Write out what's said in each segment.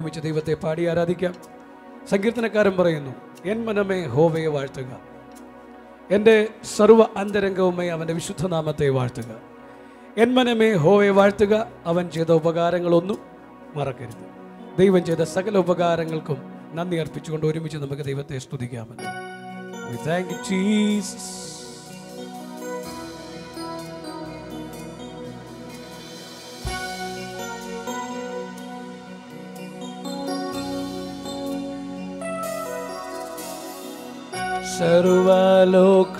ഒരുമിച്ച് ദൈവത്തെ പാടി ആരാധിക്കാം സങ്കീർത്തനക്കാരൻ പറയുന്നു എൻ മനമേ ഹോവയെ വാഴ്ത്തുക എൻ്റെ സർവ്വ അന്തരംഗവുമായി അവൻ്റെ വിശുദ്ധനാമത്തെ വാഴ്ത്തുക എൻ മനമേ ഹോവയെ വാഴ്ത്തുക അവൻ ചെയ്ത ഉപകാരങ്ങളൊന്നും മറക്കരുത് ദൈവം ചെയ്ത സകല ഉപകാരങ്ങൾക്കും നന്ദി അർപ്പിച്ചുകൊണ്ട് ഒരുമിച്ച് നമുക്ക് ദൈവത്തെ സ്തുതിക്കാമല്ലോ We thank you, Jesus. സർവലോക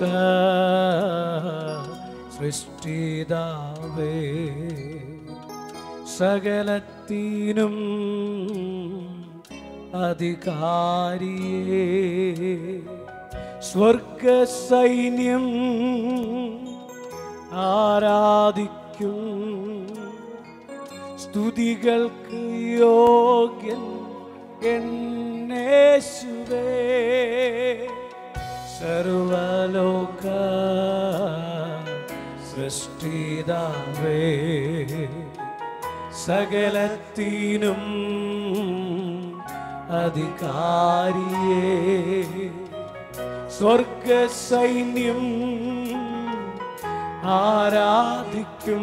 സൃഷ്ടിതാവേ സകലത്തിനും അധികാരിയേ സ്വർഗ സൈന്യം ആരാധിക്കും സ്തുതികൾക്ക് യോഗ്യൻ എന്നേശുവേ സർവലോക സൃഷ്ടിതാവേ സകലത്തിനും അധികാരിയേ സ്വർഗ സൈന്യം ആരാധിക്കും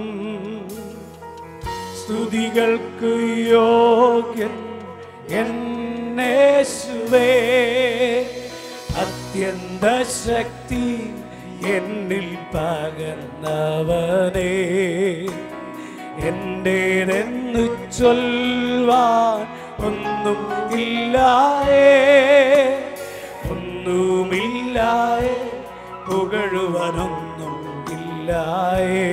സ്തുതികൾക്ക് യോഗ്യൻ എന്നേശുവേ അത്യന്ത ശക്തി എന്നിൽ പകർന്നവനേ എന്റേതെന്ന് ചൊൽവാൻ ഒന്നും ഇല്ലായേ ഒന്നുമില്ലായേ പുകഴുവാനൊന്നും ഇല്ലായേ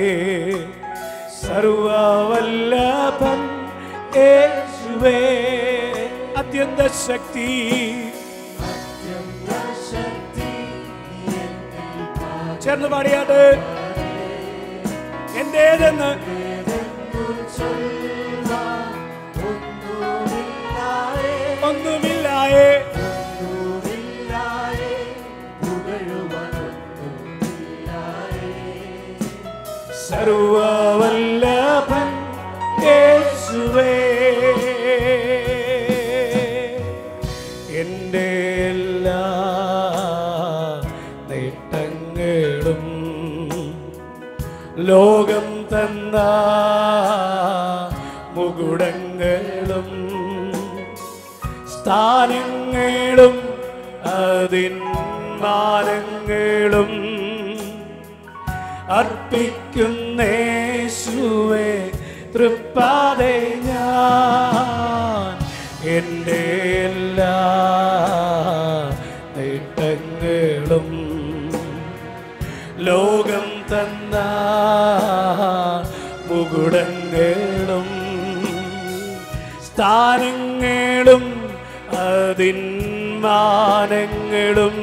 സർവവല്ലഭൻ യേശുവേ അത്യന്ത ശക്തി ചേർന്ന് പാടിയാട്ട് എന്റേതെന്ന് ഒന്നുമില്ലായേ സർവവല്ലഭൻ യേശുവേ എൻ്റെ എല്ലാ നേട്ടങ്ങളും ലോകം തന്ന മുകുടങ്ങളും സ്ഥാനങ്ങളും അതിൻ മാനങ്ങളും അർപ്പിക്കുന്നേശുവേ തൃപ്പാതെ ഞാൻ എൻ്റെ എല്ലാ നേട്ടങ്ങളും ലോകം തന്ന മുകുടങ്ങളും സ്ഥാനങ്ങളും അതിൻ മാനങ്ങളും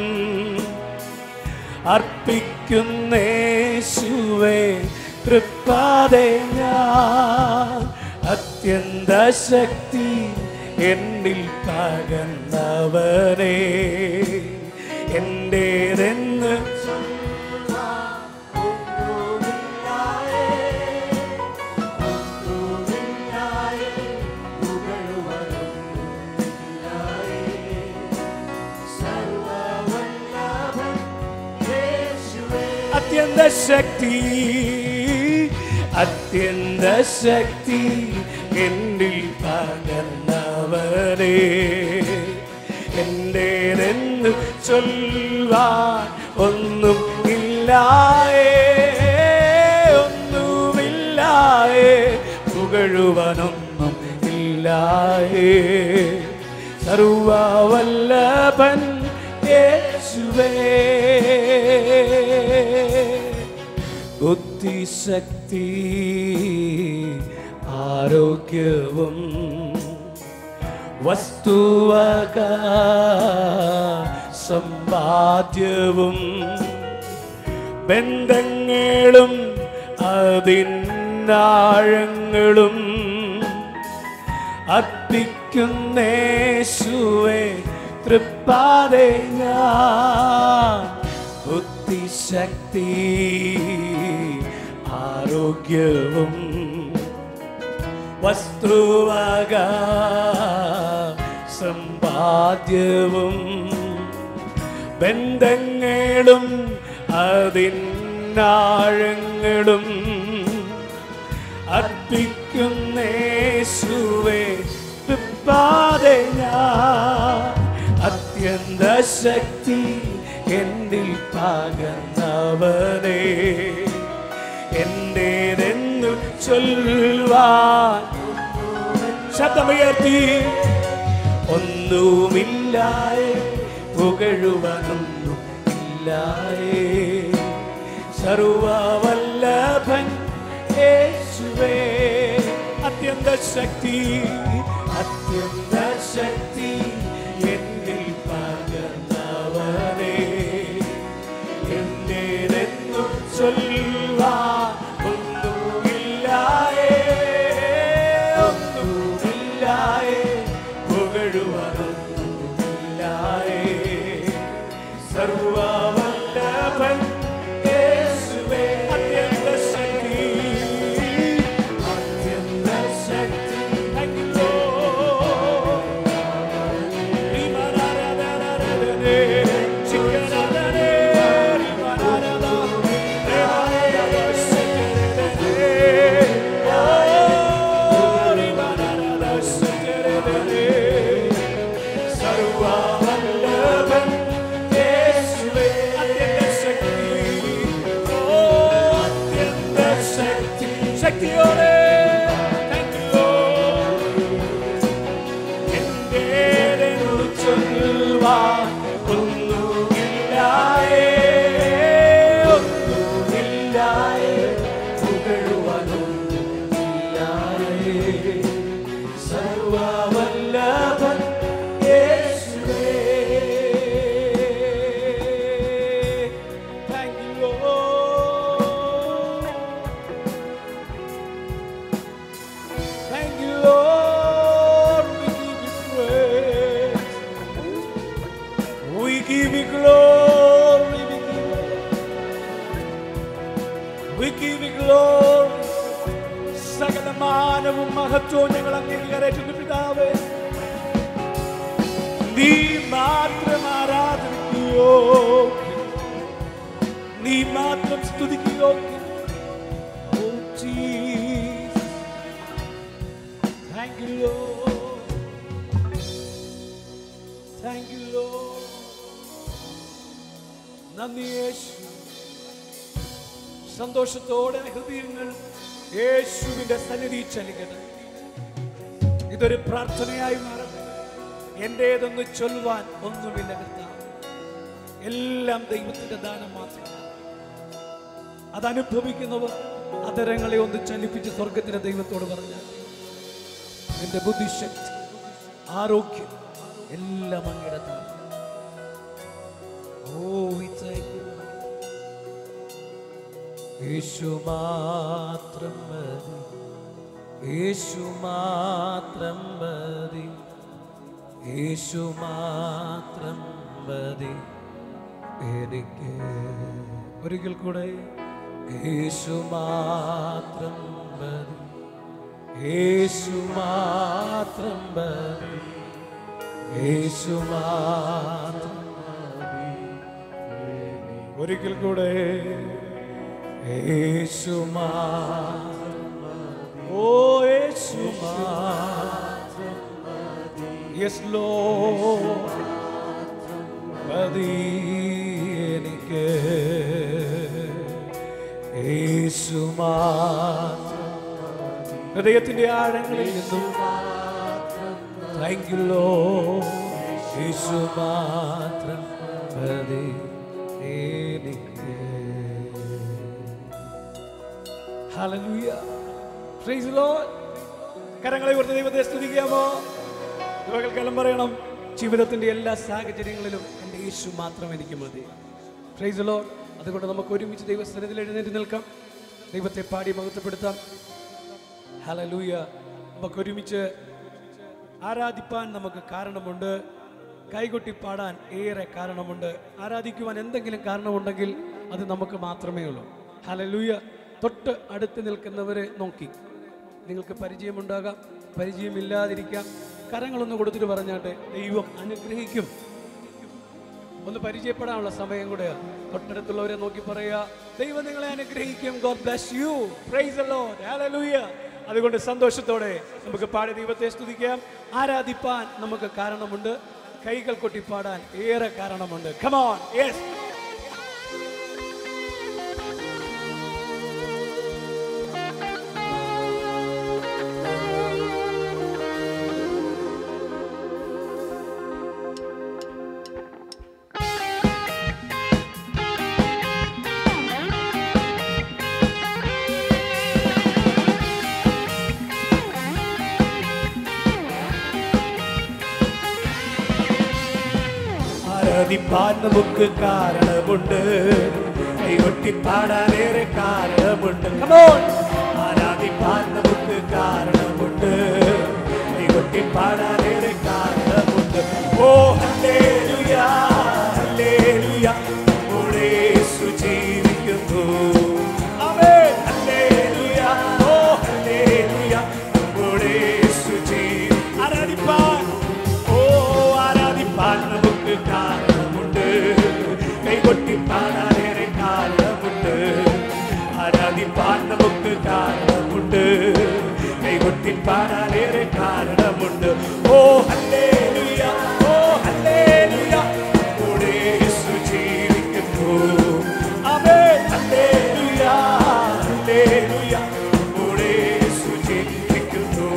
അർപ്പിക്കുന്നേശുവേ തൃപ്പാതെ ഞാൻ അത്യന്ത ശക്തി എന്നിൽ പകർന്നവനേ എൻ്റേതെന്ന് അത്യന്ത ശക്തി അത്യന്ത ശക്തി എന്നിൽ പകർന്നവരേ എൻ്റേതെന്ന് ചൊൽവാൻ ഒന്നും ഇല്ലായേ ഒന്നുമില്ലായേ പുകഴുവാനൊന്നും ഇല്ലായേ സർവവല്ലഭൻ യേശുവേ ബുദ്ധിശക്തി ആരോഗ്യവും വസ്തുവക സമ്പാദ്യവും ബന്ധങ്ങളും അതിനാഴങ്ങളും അർപ്പിക്കുന്നേശുവേ തൃപ്പാതെ ഞാൻ ബുദ്ധിശക്തി ആരോഗ്യവും വസ്തുവക സമ്പാദ്യവും ബന്ധങ്ങളും അതിനാഴങ്ങളും അർപ്പിക്കുന്നേശുവേ തൃപ്പാതെ ഞാൻ അത്യന്ത ശക്തി എന്നിൽ പകർന്നവനെ എന്റേതെന്നു ചൊല്ലുവാൻ ശബ്ദമുയർത്തി ഒന്നുമില്ലായേ പുകഴുവാനൊന്നും ഇല്ലായേ സർവവല്ലഭൻ യേശുവേ അത്യന്ത ശക്തി അത്യന്ത ശക്തി എന്നിൽ പകർന്നവനേ എന്റേതെന്നു ചൊല്ലുവാൻ ഒന്നുമില്ലായേ ഒന്നുമില്ലായേ പുകഴുവാനൊന്നുമില്ലായേ സർവവല്ലഭൻ യേശുവേ അത്യന്ത ശക്തി അത്യന്ത ശക്തി Thank you, Lord. ശക്തിയോടെ Thank you, Lord. എന്റേതെന്നു ചൊല്ലുവാൻ ഒന്നുമില്ലായേ, ഒന്നുമില്ലായേ, പുകഴുവാനൊന്നുമില്ലായേ. സർവ്വവല്ലഭൻ യേശുവേ. Thank you, Lord. Thank you, Lord. We give you praise. We give you glory. We give you glory. സകലമാനവും മഹത്വവും ഞങ്ങൾ അംഗീകരിക്കുന്നു പിതാവേ നീ മാത്രം ആരാധനയ്ക്കോ നീ മാത്രം സ്തുതിക്കുകയോ Oh, Jesus. Thank you, Lord. Thank you, Lord. നന്ദി യേശു സന്തോഷത്തോടെ ഹൃദയങ്ങൾ യേശുവിന്റെ സന്നിധി ചലിക്കട്ടെ ഇതൊരു പ്രാർത്ഥനയായി മാറട്ടെ എന്റേതൊന്ന് ചൊല്ലുവാൻ ഒന്നുമില്ല കർത്താവ് എല്ലാം ദൈവത്തിന്റെ ദാനം മാത്രമാണ് അതനുഭവിക്കുന്നവർ അതരങ്ങളെ ഒന്ന് ചലിപ്പിച്ച് സ്വർഗത്തിന്റെ ദൈവത്തോട് പറഞ്ഞാൽ എന്റെ ബുദ്ധിശക്തി ആരോഗ്യം എല്ലാം അങ്ങയുടെ ദാനം. ഓ we thank you, Lord. യേശു മാത്രം മതി യേശു മാത്രം മതി യേശു മാത്രം മതി എനിക്ക് ഒരിക്കൽ കൂടെ യേശു മാത്രം മതി യേശു മാത്രം മതി യേശു മാത്രം ഒരിക്കൽ കൂടെ യേശു മാത്രം ഓ യേശു മാത്രം യെസ് ലോ മതി എനിക്ക് യേശു മാത്രം ഹൃദയത്തിന്റെ ആഴങ്ങളിൽ നിന്നും താങ്ക് യു ലോ യേശു മാത്രം മതി എനിക്ക് ഹല്ലേലൂയ പ്രൈസ് ദി ലോർഡ് കരങ്ങളെ ഉയർത്തി ദൈവത്തെ സ്തുതിക്കാമോ ഇവകൾക്കെല്ലാം പറയണം ജീവിതത്തിന്റെ എല്ലാ സാഹചര്യങ്ങളിലും എൻ്റെ യേശു മാത്രം എനിക്ക് മതി പ്രൈസ് ലോ അതുകൊണ്ട് നമുക്ക് ഒരുമിച്ച് ദൈവസ്ഥലത്തിൽ എഴുന്നേറ്റ് നിൽക്കാം ദൈവത്തെ പാടി മഹത്വപ്പെടുത്താം ഹലലൂയ നമുക്ക് ഒരുമിച്ച് ആരാധിപ്പാൻ നമുക്ക് കാരണമുണ്ട് കൈകൊട്ടി പാടാൻ ഏറെ കാരണമുണ്ട് ആരാധിക്കുവാൻ എന്തെങ്കിലും കാരണമുണ്ടെങ്കിൽ അത് നമുക്ക് മാത്രമേ ഉള്ളൂ ഹലലൂയ തൊട്ട് അടുത്ത് നിൽക്കുന്നവരെ നോക്കി നിങ്ങൾക്ക് പരിചയമുണ്ടാകാം പരിചയമില്ലാതിരിക്കാം കരങ്ങളൊന്ന് കൊടുത്തിട്ട് പറഞ്ഞാട്ടെ ദൈവം അനുഗ്രഹിക്കും ഒന്ന് പരിചയപ്പെടാനുള്ള സമയം കൂടെ തൊട്ടടുത്തുള്ളവരെ നോക്കി പറയാ ദൈവം നിങ്ങളെ അനുഗ്രഹിക്കും ഗോഡ് ബ്ലസ് യു പ്രൈസ് ഹല്ലേലൂയ അതുകൊണ്ട് സന്തോഷത്തോടെ നമുക്ക് പാടി ദൈവത്തെ സ്തുതിക്കാം ആരാധിപ്പാൻ നമുക്ക് കാരണമുണ്ട് കൈകൾ കൊട്ടിപ്പാടാൻ ഏറെ കാരണമുണ്ട് കമോൺ യെസ് ആരാധിപ്പാൻ നമുക്ക് കാരണമുണ്ട് കൈകൊട്ടി പാടാനേറെ കാരണമുണ്ട് Come on. ആരാധിപ്പാൻ നമുക്ക് കാരണമുണ്ട് കൈകൊട്ടി പാടാനേറെ കാരണമുണ്ട് ഓ ഹല്ലേലൂയ ഹല്ലേലൂയ നമ്മുടെ യേശു ജീവിക്കുന്നു ആമേൻ ഹല്ലേലൂയ ഓ ഹല്ലേലൂയ നമ്മുടെ യേശു ജീവിക്കുന്നു ആരാധിപ്പാൻ ഓ ആരാധിപ്പാൻ നമുക്ക് കാരണമുണ്ട് കൈകൊട്ടി പാടാനേറെ കാരണമുണ്ട് ആരാധിപ്പാൻ നമുക്ക് കാരണമുണ്ട് കൈകൊട്ടി പാടാനേറെ കാരണമുണ്ട് ഓ ഹല്ലേലൂയ ഓ ഹല്ലേലൂയ നമ്മുടെ യേശു ജീവിക്കുന്നു ആമേൻ ഹല്ലേലൂയ ഹല്ലേലൂയ നമ്മുടെ യേശു ജീവിക്കുന്നു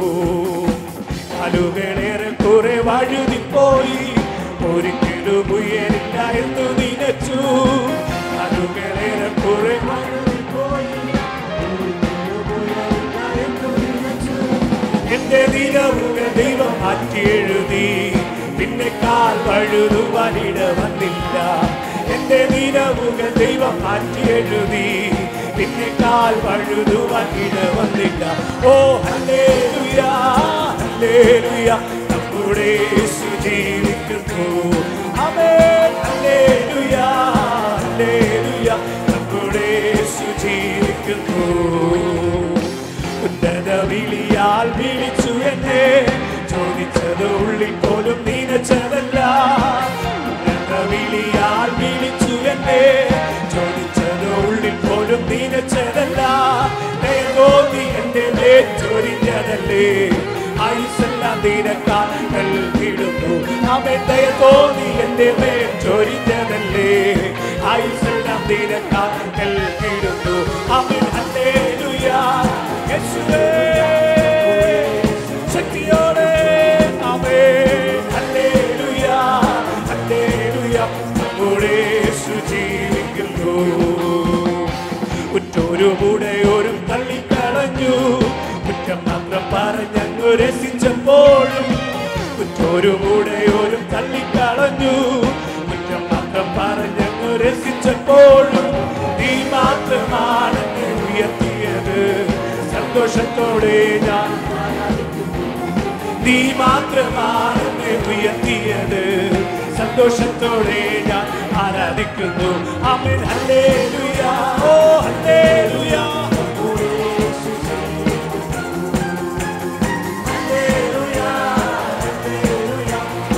കാലുകളേറെ കുറെ വഴുതിപ്പോയി ഒരിക്കലും ഉയരില്ല എന്ന് നിനച്ചു കാലുകളേറെ കുറെ വഴുതിപ്പോയി ഒരിക്കലും ഉയരില്ല എന്ന് നിനച്ചു. എന്റെ ദിനവുകൾ ദൈവം മാറ്റി എഴുതി പിന്നെ കാൽ വഴുതുവാനിട വന്നില്ല എന്റെ ദിനവുകൾ ദൈവം മാറ്റി എഴുതി പിന്നെ കാൽ വഴുതുവാനിട വന്നില്ല ഓ ഹല്ലേലൂയ ഹല്ലേലൂയ നമ്മുടെ യേശു ജീവിക്കുന്നു ആമേൻ ഹല്ലേലൂയ ഹല്ലേലൂയ നമ്മുടെ യേശു ജീവിക്കുന്നു ഉന്നത വിളിയാൽ വിളിച്ചു എന്നെ ചോദിച്ചത് ഉള്ളിൽ പോലും നീനച്ചതല്ല ഉന്നത വിളിയാൽ വിളിച്ചു എന്നെ ചോദിച്ചത് ഉള്ളിൽ പോലും നീനച്ചതല്ല ദയതോന്നി എന്റെ മേച്ചൊരിഞ്ഞതല്ലേ ആയുസെല്ലാം നീനക്കാൽ നൽകിടുന്നു അവൻ ദയതോന്നി എന്റെ മേച്ചൊരിഞ്ഞതല്ലേ ആയുസെല്ലാം നീനക്കാൽ നൽകിടുന്നു അവൻ ഹല്ലേലൂയ യേശുവേ ശക്തിയോടെ ആമേൻ ഹല്ലേലൂയ ഹല്ലേലൂയ നമ്മുടെ യേശു ജീവിക്കുന്നു ഉറ്റൊരു കൂടെയോരും തള്ളിക്കളഞ്ഞു കുറ്റം മാത്രം പറഞ്ഞങ്ങു രസിച്ചപ്പോഴും ഉറ്റൊരു കൂടെയോരും തള്ളിക്കളഞ്ഞു കുറ്റം മാത്രം പറഞ്ഞങ്ങു രസിച്ചപ്പോഴും നീ മാത്രമാണ് എന്നെ ഉയർത്തിയത് സന്തോഷത്തോടെ ഞാൻ നീ മാത്രമാണ് എന്നെ ഉയർത്തിയത് സന്തോഷത്തോടെ ഞാൻ ആരാധിക്കുന്നു അമേൻ ഹല്ലേലൂയ ഓ ഹല്ലേലൂയ ഹല്ലേലൂയ ഹല്ലേലൂയ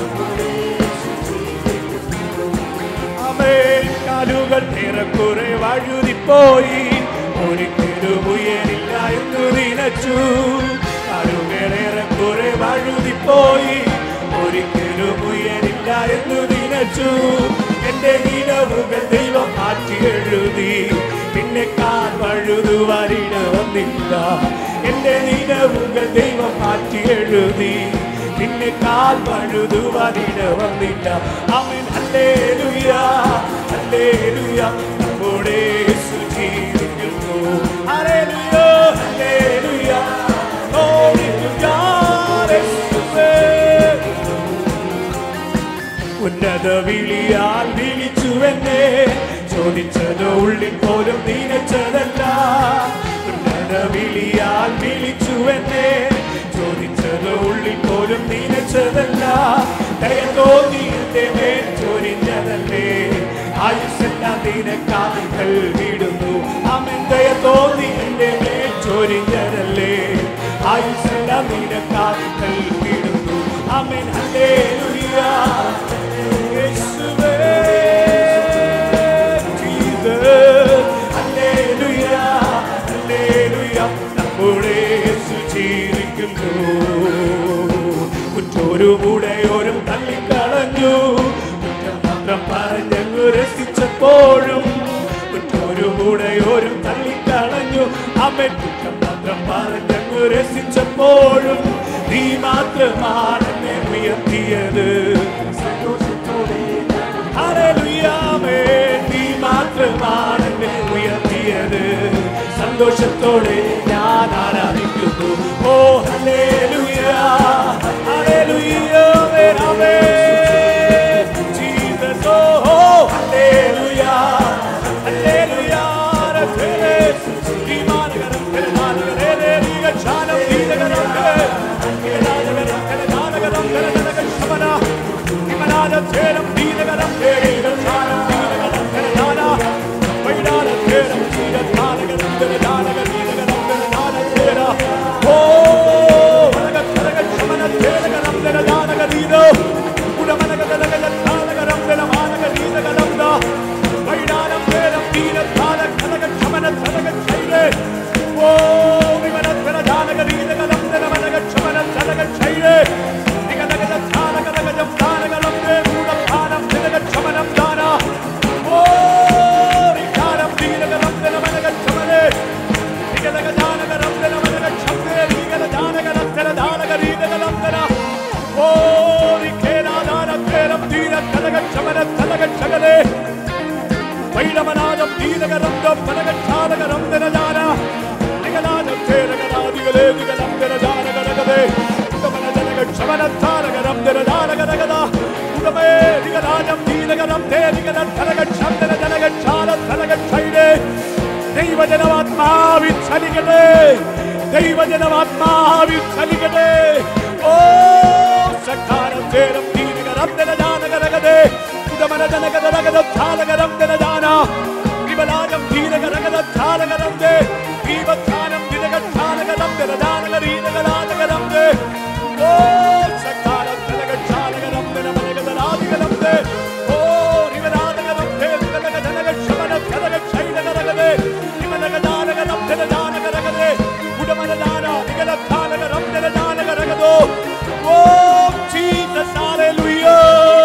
അമേൻ കാലുകൾ ഏറെക്കുറെ വഴുതിപ്പോയി ഒരിക്കലും ഉയരില്ല എന്ന് നിനച്ചു കാലുകളേറെക്കുറെ വഴുതിപ്പോയി ഒരിക്കലും ഉയരില്ല എന്ന് നിനച്ചു എന്റെ നിലവുകൾ ദൈവം മാറ്റി എഴുതി പിന്നെ കാൽ വഴുതുവാനിട വന്നില്ല എന്റെ നിലവുകൾ ദൈവം മാറ്റി എഴുതി പിന്നെ കാൽ വഴുതുവാനിട വന്നില്ല അവൻ ഹല്ലേലൂയ ഹല്ലേലൂയ നമ്മുടെ യേശു ജീവിക്കുന്നു ഹല്ലേലൂയ ഹല്ലേലൂയ Glory to God, യേശുവേ. ഉന്നത വിളിയാൽ വിളിച്ചു എന്നെ ചോദിച്ചത് ഉള്ളിൽ പോലും നീനച്ചതല്ല ഉന്നത വിളിയാൽ വിളിച്ചു എന്നെ ചോദിച്ചത് ഉള്ളിൽ പോലും നീനച്ചതല്ല ദയ തോന്നി എന്റെ മേൽ ചൊരിഞ്ഞതല്ലേ ആയുസെല്ലാം നിനക്കാൽ നൽകിടുന്നു അമൻ ദയ തോന്നി എന്റെ മേൽ ചൊരിഞ്ഞതല്ലേ ആയുസെല്ലാം നിനക്കാൽ നൽകിടുന്നു ആമേൻ ഹല്ലേലൂയ യേശുവേ ജീസസ് ഹല്ലേലൂയ ഹല്ലേലൂയ നമ്മുടെ യേശു ജീവിക്കുന്നു കുറ്റൊരു മുടയോരും തള്ളിക്കളഞ്ഞു കുറ്റം മാത്രം പറഞ്ഞങ്ങു രസിച്ചപ്പോഴും കുറ്റൊരു മുടയോരും തള്ളിക്കളഞ്ഞു അവൻ കുറ്റം മാത്രം പറഞ്ഞങ്ങു രസിച്ചപ്പോഴും നീ മാത്രമാണ് എന്നെ ഉയർത്തിയത് സന്തോഷത്തോടെ ഹല്ലേലൂയാമേ നീ മാത്രമാണ് എന്നെ ഉയർത്തിയത് സന്തോഷത്തോടെ ഞാൻ ആരാധിക്കുന്നു ഓ ഹല്ലേലൂയ ഹല്ലേലൂയ ആമേ ജീസസ് ഓ ഹല്ലേലൂയ ഹല്ലേലൂയ രഥേ ദീമാനകരം കരനാനകരേ ദീഗച്ഛാനം ദീനകരം കരനാനകരം കരനാനകരം കരനകരം ശമന വിമനാനേരം ദീനകരം ദീഗച്ഛാനം ദീനകരം കരനാന വൈഡാനേരം ദീഗച്ഛാനകരം കരനാനക ദീനകരം കരനാനേര ഓ വനക കരക ശമന ദീനകരം കരനാനക ദീനോ ഉടമനക ദലക ധാനകരം ദലമാനക ദീനകരം ദാ വൈഡാനം നേരം ദീനധാന കനക ശമന ധനക ശൈലേ ഓ വിമന കരനാനക ദീനകരം ദലമനക ശമന ധനക ശൈലേ നികനക ധാനക നഗജം ധാനകരം ദേ മൂടഭാനം ദിനക ശമനം ദാന ഓ വികാരം ദീനകരം ദലമനക ശമനേ നികനക ധാനകരം ദലമനക ശമനേ നികന ധാനകരം ദലധാനക ദീനകരം ദല ഓ വിഖേനാദാനത്തേരം ദീന കനക ശമന ധനക ശകലേ വൈരമനാദം ദീനകരന്തം കനകക്ഷാലകരം ദനജാന നികലാജം തേരകരാദികളേ നികലം ദനജാനകരകതേ ഉടമന ജനകക്ഷമനത്താരകരം ദനജാനകരകത ഉടമേ നികലാജം ദീനകരം തേ നികല ധനകക്ഷം ദന ജനകക്ഷാല ധനകക്ഷൈരേ ദൈവജനമാത്മാവിൽ ചലിക്കട്ടെ ദൈവജനമാത്മാവിൽ ചലിക്കട്ടെ ഓ സക്കാരം തേരം ദീനകരം ദനജാനകരകതേ ഉടമന ജനകരകത ധാലകരം ദനജാന വിമലാജം ധീരകരകത ധാലകരം ദേ ദീപധാനം ദിനകധാനകരം ദനജാനകരീനകരാനകരം ദേ ഓ സക്കാരം ദനകക്ഷാലകരം ദനമനകരാദികരം ദേ ഓ വിമലാനകരം ദേ വിമലക ജനകക്ഷമന ധനകക്ഷൈനകരകതേ വിമലകജാനകരം ദനജാനകരകതേ ഉടമന ജാന നികലധാനകരം ദനജാനകരകതോ ഓ ജീസസ് ഹല്ലേലൂയ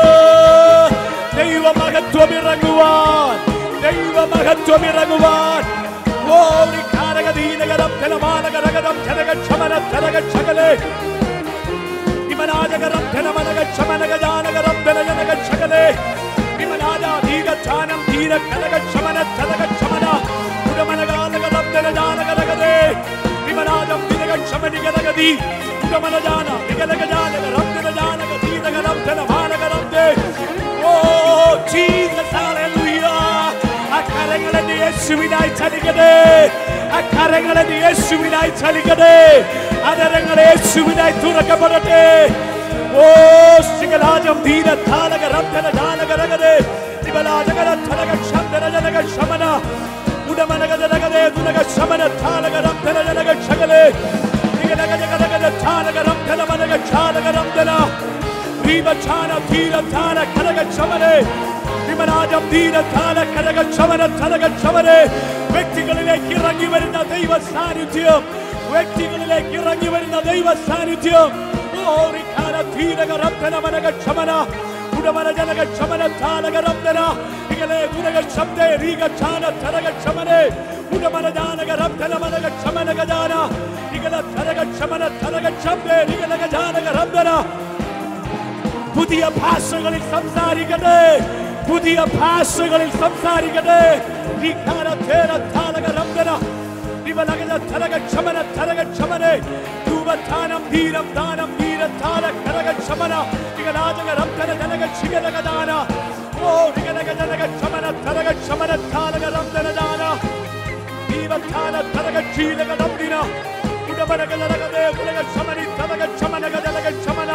ദൈവ മഹത്വം ഇറങ്ങുവാൻ ദൈവ മഹത്വം ഇറങ്ങുവാൻ ഓടി കാരകദീനകരം ധനമാനകരകരം ധനകക്ഷമന ധനകക്ഷകലേ വിമനാജകരം ധനമനകക്ഷമനകജാനകരം ധനജനകക്ഷകലേ വിമനാജാധീകച്ഛാനം ധീര കനകക്ഷമന ധനകക്ഷമന ഉടമനകാലകരം ധനജാനകരകതേ വിമനാജം ദിനകക്ഷമനികരഗതി ഉടമനജാന നികലകജാനകരം ധനജാനക ധീരകരം ധനമാനകരം ദേ ഓ ജീസസ് ഹല്ലേലൂയ അക്കരങ്ങളെ യേശുവിനായി ചലിക്കട്ടെ അക്കരങ്ങളെ യേശുവിനായി ചലിക്കട്ടെ അതരങ്ങളെ യേശുവിനായി തുറക്കപ്പെടട്ടെ ഓ ശിഖലാജം ധീര ധാനക രബ്ധന ധാനക രഗതേ ശിവലാജകര ധനക ശബ്ദന ജനക ശമന ഉടമനക ജനകതേ ദുനക ശമന ധാനക രബ്ധന ജനക ശകലേ നിഗനക ജഗനക ധാനക രബ്ധന മനക ക്ഷാനക രബ്ധന ഭീമഛാന ധീരധാന കനകക്ഷമനെ വിമനാജം ധീരധാന കനകക്ഷമന ധനകക്ഷമനെ വ്യക്തികളിലേക്ക് ഇറങ്ങി വരുന്ന ദൈവ സാന്നിധ്യം വ്യക്തികളിലേക്ക് ഇറങ്ങി വരുന്ന ദൈവ സാന്നിധ്യം ഓരിക്കാന ധീരകരബ്ധന മനകക്ഷമന ഉടമന ജനകക്ഷമന ധാനകരബ്ധന ഇകലെ ഗുണകക്ഷബ്ദേ രീഗച്ഛാന ധനകക്ഷമനെ ഉടമന ജാനകരബ്ധന മനകക്ഷമനകജാന ഇകല ധനകക്ഷമന ധനകക്ഷബ്ദേ ഇകലകജാനകരബ്ധന പുതിയ ഭാഷകളിൽ സംസാരിക്കട്ടെ പുതിയ ഭാഷകളിൽ സംസാരിക്കട്ടെ വികാര ധേര ധാനക രംഗന വിവലകന ധനക ക്ഷമന ധനക ക്ഷമനെ ധൂപധാനം ധീരം ദാനം ധീരധാന കനക ക്ഷമന വികലാജക രംഗന ജനക ശിഖരക ദാന ഓ വികലക ജനക ക്ഷമന ധനക ക്ഷമന ധാനക രംഗന ദാന ദീപധാന ധനക ക്ഷീലക നന്ദിന ഉടമനക ജനകതേ ഉലക ക്ഷമനി ധനക ക്ഷമനക ജനക ക്ഷമന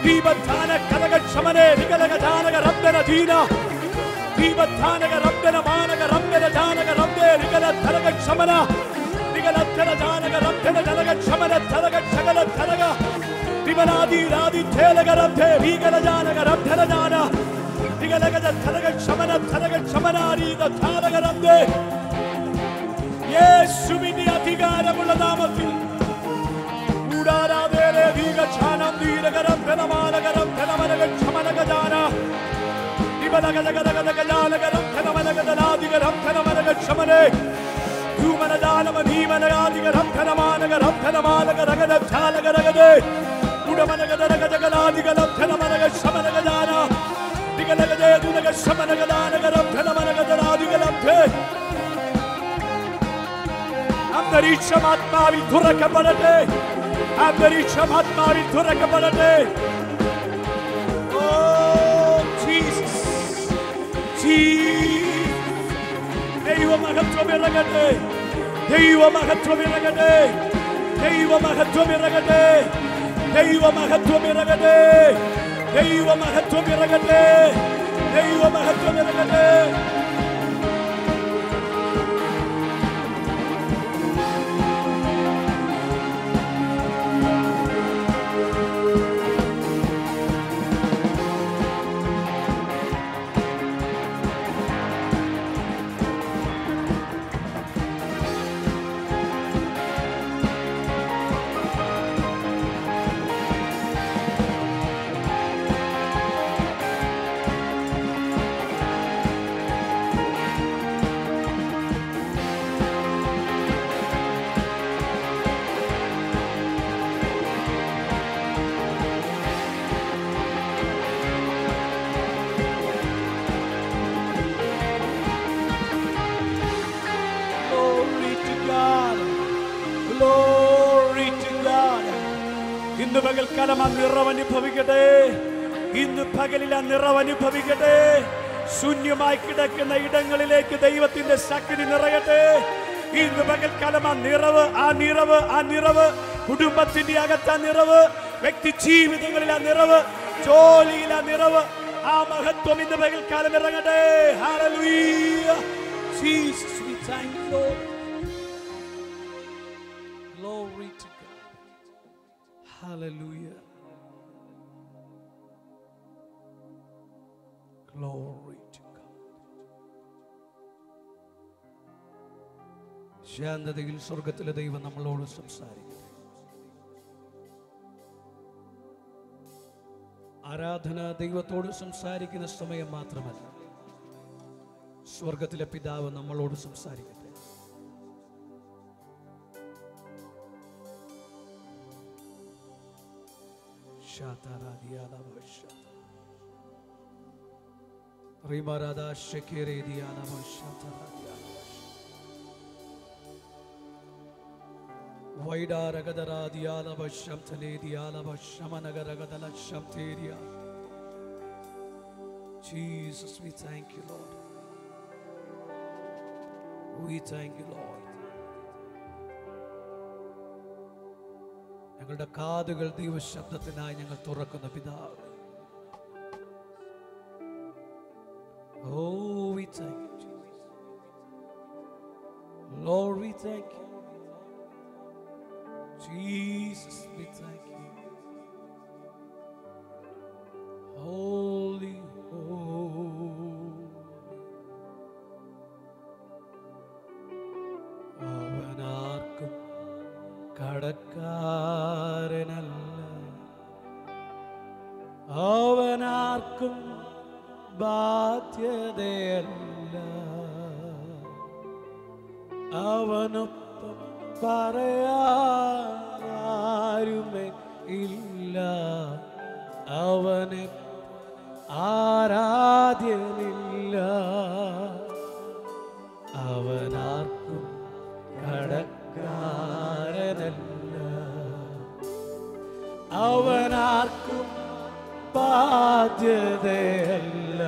ദീപധാന കലകക്ഷമനെ നികലക ജാനക രബ്ദന ദീന ദീപധാനക രബ്ദന മാനക രബ്ദന ജാനക രബ്ദേ നികല ധനകക്ഷമന നികല ധന ജാനക രബ്ദന ധനകക്ഷമന ധനകക്ഷകല ധനക ദിവനാദി രാദി ധേലക രബ്ദേ ഭീകല ജാനക രബ്ദന ജാന നികലക ധനകക്ഷമന ധനകക്ഷമനാരീത ധാനക രബ്ദേ യേശുവിന്റെ അധികാരമുള്ള നാമത്തിൽ കൂടാരാധേരെ ദീർഘക്ഷാനം ദീരകരം ധനമാനകരം ധനമനകക്ഷമനകജാന ദിവനഗജഗജഗജഗജാനകരം ധനമനഗജനാദികരം ധനമനകക്ഷമനെ ധൂമനജാനമധീമനയാദികരം ധനമാനകരം ധനമാനകരഗജാലകരഗജേ ഉടമനഗജഗജഗലാദികരം ധനമനകക്ഷമനകജാന ദിഗലഗജേ ദുനകക്ഷമനഗദാനകരം ധനമനഗജനാദികരം ധേ അന്തരീക്ഷം ആത്മാവിൽ തുറക്കപ്പെടട്ടെ അന്തരീക്ഷം ആത്മാവിൽ തുറക്കപ്പെടട്ടെ ഓ ജീസസ് ദൈവമഹത്വം ഇറങ്ങട്ടെ ദൈവമഹത്വം ഇറങ്ങട്ടെ ദൈവമഹത്വം ഇറങ്ങട്ടെ ദൈവമഹത്വം ഇറങ്ങട്ടെ ദൈവമഹത്വം ഇറങ്ങട്ടെ ദൈവമഹത്വം ഇറങ്ങട്ടെ Glory to God. Glory to God. ഇന്ന് പകൽക്കാലം ആ നിറവ് അനുഭവിക്കട്ടെ ഇന്ന് പകലിൽ ആ നിറവ് അനുഭവിക്കട്ടെ ശൂന്യമായി കിടക്കുന്ന ഇടങ്ങളിലേക്ക് ദൈവത്തിന്റെ ശക്തി നിറയട്ടെ ഇന്ന് പകൽക്കാലം ആ നിറവ് ആ നിറവ് ആ നിറവ് കുടുംബത്തിന്റെ അകത്ത് ആ നിറവ് വ്യക്തി ജീവിതങ്ങളിൽ ആ നിറവ് ജോലിയിൽ ആ നിറവ് ആ മഹത്വം ഇന്ന് പകൽക്കാലം ഇറങ്ങട്ടെ Hallelujah. Jesus, we thank you, Lord. Glory to God. Hallelujah. Glory to God. ശാന്തതയിൽ സ്വർഗത്തിലെ ദൈവം നമ്മളോട് സംസാരിക്കും ആരാധന ദൈവത്തോട് സംസാരിക്കുന്ന സമയം മാത്രമല്ല സ്വർഗത്തിലെ പിതാവ് നമ്മളോട് സംസാരിക്കട്ടെ ശാതാരാധിയാലാഭ റീമാരാധ ശക്കേരേദിയാലാഭ ശാതാരാധിയാലാഭ വൈഡാരഗതരാദിയാലവശം തലേദിയാലവശമനഗരഗതലശം തേരിയ Jesus, we thank you, Lord. We thank you, Lord. ഞങ്ങളുടെ കാതുകൾ ദൈവശബ്ദത്തിനായി ഞങ്ങൾ തുറക്കുന്ന പിതാവ് Oh, we thank you, Jesus. Lord, we thank you. Jesus, we thank you. Holy, holy. അവനാർക്കും കടക്കാരനല്ല അവനാർക്കും ബാധ്യതയല്ല അവനൊപ്പം പറയാരുമേ ഇല്ല അവനെ ആരാധ്യനില്ല അവനാർക്കും കടക്കാരനല്ല അവനാർക്കും ബാധ്യതയല്ല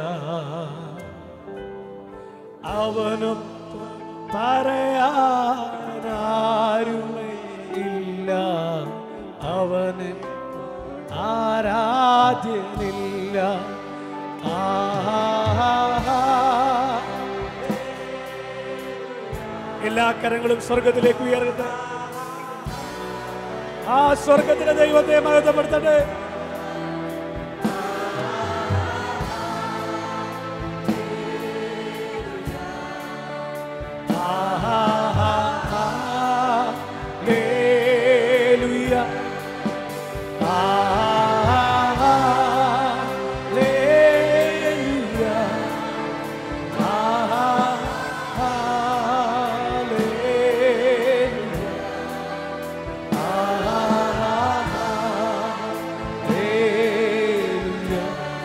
അവനൊപ്പം പറയാനാരുമേ ഇല്ല അവനെ ആരാധ്യനില്ല ആഹാ എല്ലാ കരങ്ങളും സ്വർഗത്തിലേക്ക് ഉയർത്ത ആ സ്വർഗത്തിലെ ദൈവത്തെ മഹത്വപ്പെടുത്തട്ടെ Hallelujah. Hallelujah. Hallelujah. Hallelujah.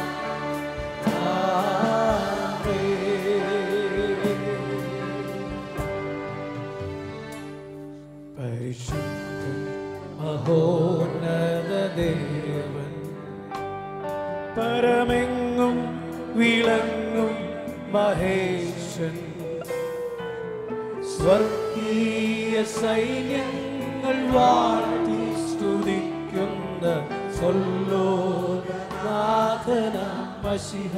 പരിശുദ്ധൻ മഹോന്നത ദേവൻ പരമെങ്ങും വിളങ്ങും മഹേശൻ സ്വർഗീയ സൈന്യങ്ങൾ വാഴ്ത്തി സ്തുതിക്കുന്ന സൊല്ലോ നാഥന മഷിഹ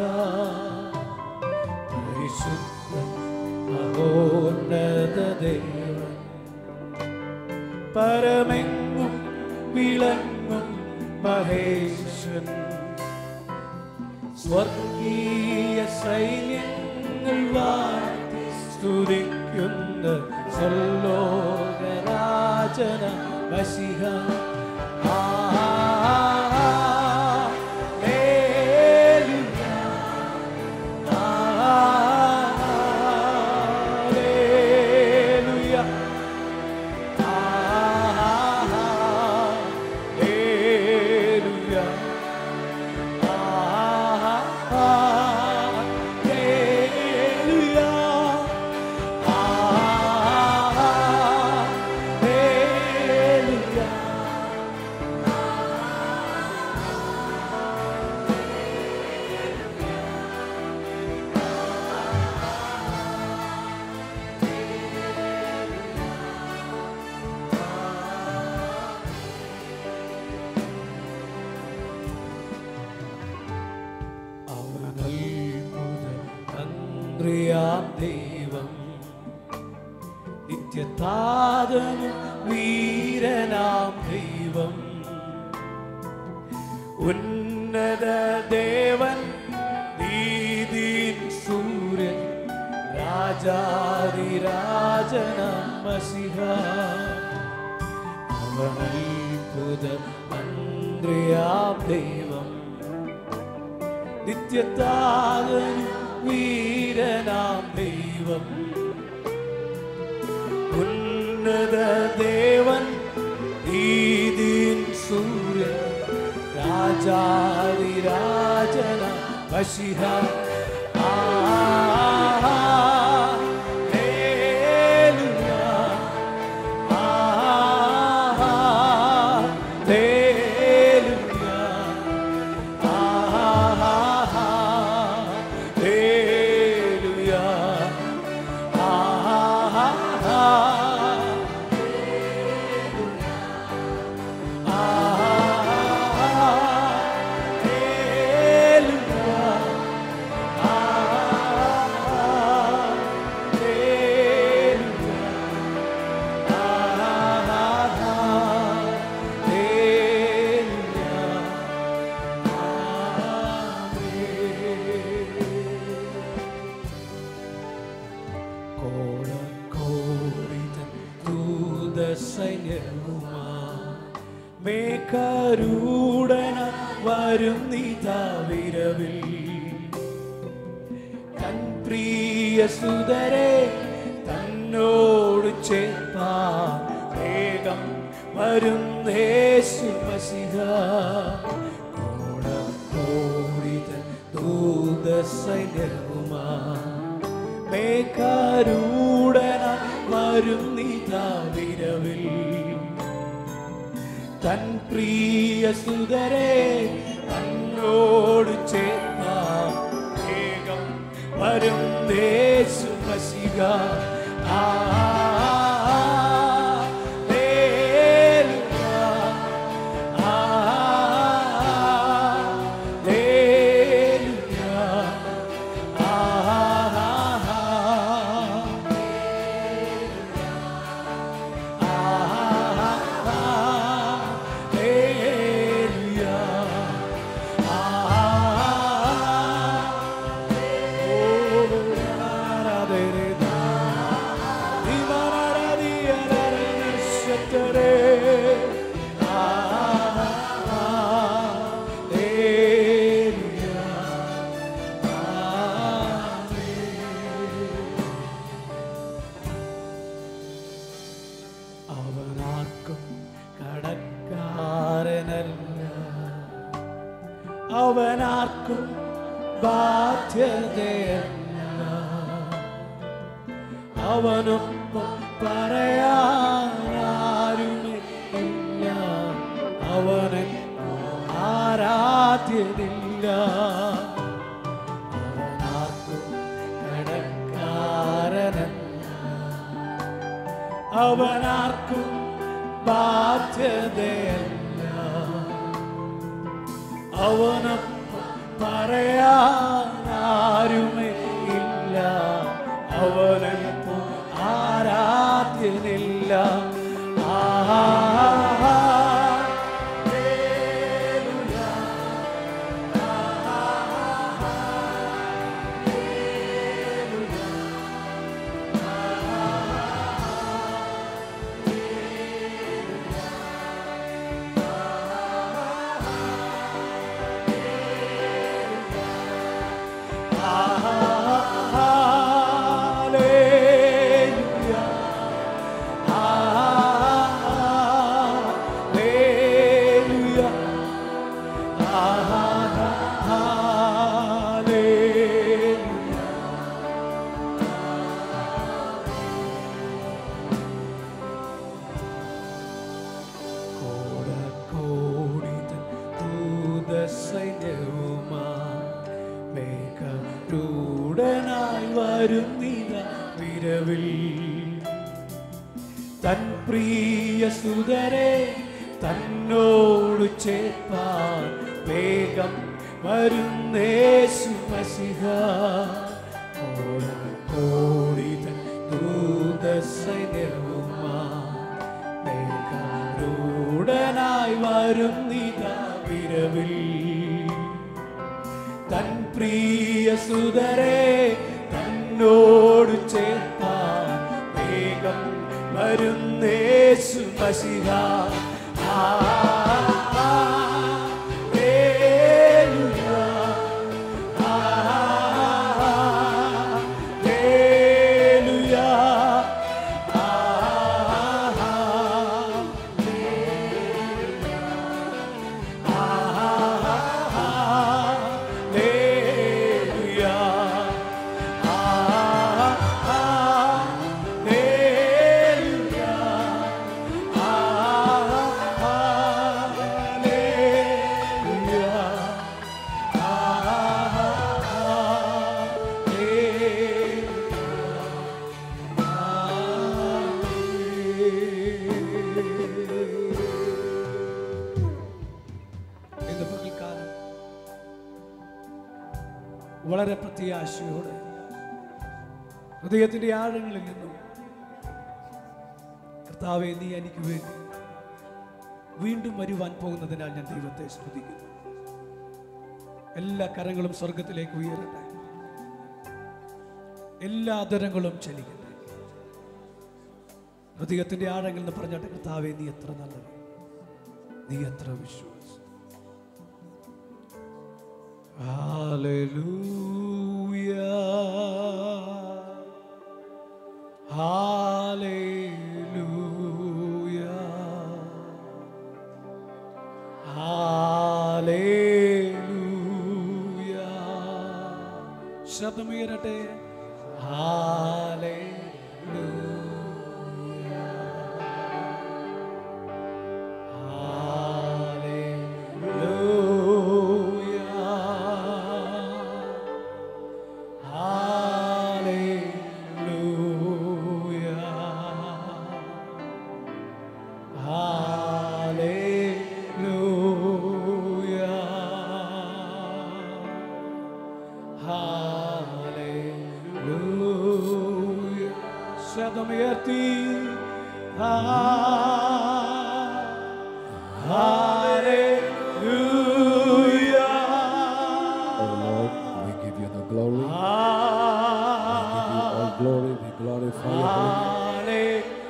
പരിശുദ്ധൻ മഹോന്നത ദേവൻ പരമെങ്ങും വിളങ്ങും മഹേശൻ സ്വർഗീയ സൈന്യങ്ങൾ വാഴ്ത്തി സ്തുതിക്കുന്ന സല്ലോകരാജന വശിഹ Hallelujah. Hallelujah. Hallelujah. Hallelujah. അവനൽപുത തന്ത്രിയാം ദൈവം നിത്യതാതനും വീരനാം ദൈവം ഉന്നത ദേവൻ നീതിൻ സൂര്യൻ രാജാതിരാജനാം മസിഹ അവനൽപുത തന്ത്രിയാം ദൈവം നിത്യത്താതനും വീരനാം ദൈവം ഉന്നത ദേവൻ നീതിൻ സൂര്യൻ രാജാതിരാജന വശിഹ കോളക്കോടിതൻ ദൂതസൈന്യവുമാ മേഘരൂടന വരും നീതാ വിരവിൽ തൻ പ്രിയ സുതരെ തന്നോട് ചേർപ്പാ വേഗം വരും യേശു മസിഹ കോടിതൻ ദൂതസൈന്യവുമാ മേഘരൂടന വരും നീതാ വിരവിൽ തൻ പ്രിയ സുതരെ തന്നോട് ചേർന്ന വേഗം വരും യേശു മസിഹ ആ ഹല്ലേലൂയ. ആ അവനൊപ്പം പറയാനാരുമേ ഇല്ല അവനെ ആരാധ്യനില്ല അവനാർക്കും കടക്കാരനല്ല അവനാർക്കും ബാധ്യതയല്ല അവനൊപ്പം പറയാനാരുമേ ഇല്ല അവനെപ്പോ ആരാധ്യനില്ല ആഹാ ൂടനായി വരുന്നില്ല വിരവിൽ തൻ പ്രിയ സുതരെ തന്നോട് ചേർപ്പാൻ വേഗം വരുന്നേശു മസിഹ കോടി തൻ ദൂതസൈന്യവുമായി വരുന്നിത വിരവിൽ തൻ പ്രിയ സുതരെ തന്നോട് ചേർത്താൻ വേഗം വരുന്നേശു മസിഹ ആ, ആ, ഹല്ലേലൂയ. ആ, ഹല്ലേലൂയ. ആ, ഇന്ന് പകൽക്കാലം വളരെ പ്രത്യാശയോടെ ഹൃദയത്തിന്റെ ആഴങ്ങളിൽ നിന്നും കർത്താവെ നീ എനിക്ക് വേണ്ടി വീണ്ടും വരുവാൻ പോകുന്നതിനാൽ ഞാൻ ദൈവത്തെ സ്തുതിക്കുന്നു എല്ലാ കരങ്ങളും സ്വർഗത്തിലേക്ക് ഉയരട്ടെ എല്ലാ ആദരങ്ങളും ചലിക്കട്ടെ ഹൃദയത്തിന്റെ ആഴങ്ങളിൽ നിന്ന് പറഞ്ഞാട്ടെ കർത്താവെ നീ എത്ര നല്ലത് നീ എത്ര വിശ്വാസം Hallelujah. Hallelujah. Hallelujah. ശബ്ദമുയരട്ടെ ശബ്ദമുയർത്തി Oh Lord, we give you the glory. We give you all glory. We glorify your holy name.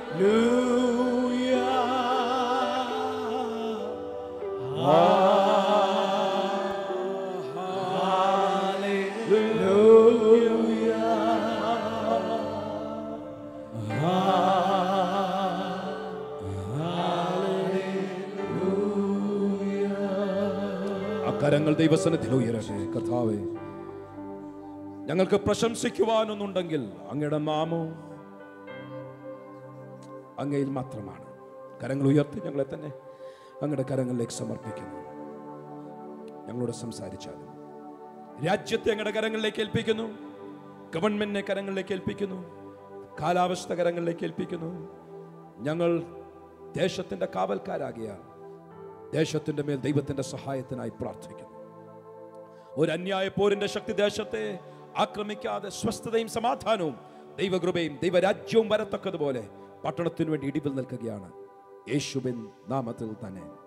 ആ കരങ്ങൾ ദൈവസനത്തിൽ ഉയരട്ടെ കർത്താവേ ഞങ്ങൾക്ക് പ്രശംസിക്കുവാനൊന്നുണ്ടെങ്കിൽ അങ്ങയുടെ നാമവും അങ്ങയിൽ മാത്രമാണ് കരങ്ങൾ ഉയർത്തി ഞങ്ങളെ തന്നെ അങ്ങയുടെ കരങ്ങളിലേക്ക് സമർപ്പിക്കുന്നു ഞങ്ങളോട് സംസാരിച്ചാലും രാജ്യത്തെ അങ്ങയുടെ കരങ്ങളിലേക്ക് ഏൽപ്പിക്കുന്നു ഗവൺമെന്റിനെ കരങ്ങളിലേക്ക് ഏൽപ്പിക്കുന്നു കാലാവസ്ഥ കരങ്ങളിലേക്ക് ഏൽപ്പിക്കുന്നു ഞങ്ങൾ ദേശത്തിന്റെ കാവൽക്കാരാകിയാൽ ദേശത്തിന്റെ മേൽ ദൈവത്തിന്റെ സഹായത്തിനായി പ്രാർത്ഥിക്കുന്നു ഒരു അന്യായ പോരിന്റെ ശക്തി ദേശത്തെ ആക്രമിക്കാതെ സ്വസ്ഥതയും സമാധാനവും ദൈവകൃപയും ദൈവരാജ്യവും വരത്തക്കതുപോലെ പട്ടണത്തിനു വേണ്ടി ഇടിവിൽ നിൽക്കുകയാണ് യേശുവിൻ നാമത്തിൽ തന്നെ